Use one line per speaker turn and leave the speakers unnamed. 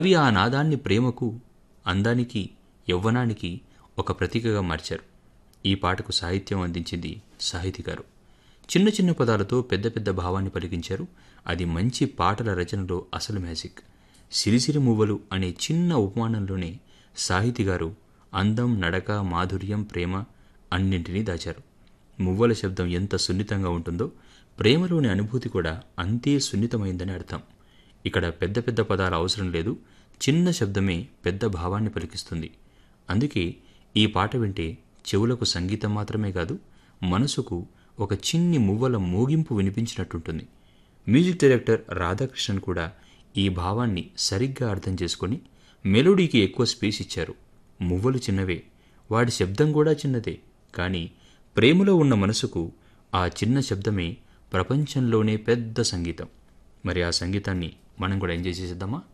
కవి ఆ నాదాన్ని ప్రేమకు అందానికి యవ్వనానికి ఒక ప్రతీకగా మార్చారు ఈ పాటకు సాహిత్యం అందించింది సాహితీ గారు చిన్న చిన్న పదాలతో పెద్ద పెద్ద భావాన్ని పలికించారు అది మంచి పాటల రచనలో అసలు మ్యాజిక్ సిరిసిరి మువ్వలు అనే చిన్న ఉపమానంలోనే సాహితీ గారు అందం నడక మాధుర్యం ప్రేమ అన్నింటినీ దాచారు మువ్వల శబ్దం ఎంత సున్నితంగా ఉంటుందో ప్రేమలోని అనుభూతి కూడా అంతే సున్నితమైందని అర్థం ఇక్కడ పెద్ద పెద్ద పదాల అవసరం లేదు చిన్న శబ్దమే పెద్ద భావాన్ని పలికిస్తుంది అందుకే ఈ పాట వింటే చెవులకు సంగీతం మాత్రమే కాదు మనసుకు ఒక చిన్ని మువ్వల మోగింపు వినిపించినట్టుంటుంది మ్యూజిక్ డైరెక్టర్ రాధాకృష్ణన్ కూడా ఈ భావాన్ని సరిగ్గా అర్థం చేసుకొని మెలోడీకి ఎక్కువ స్పేస్ ఇచ్చారు మువ్వలు చిన్నవే వాడి శబ్దం కూడా చిన్నదే కానీ ప్రేమలో ఉన్న మనసుకు ఆ చిన్న శబ్దమే ప్రపంచంలోనే పెద్ద సంగీతం మరి ఆ సంగీతాన్ని మనం కూడా ఎంజాయ్ చేసేద్దామా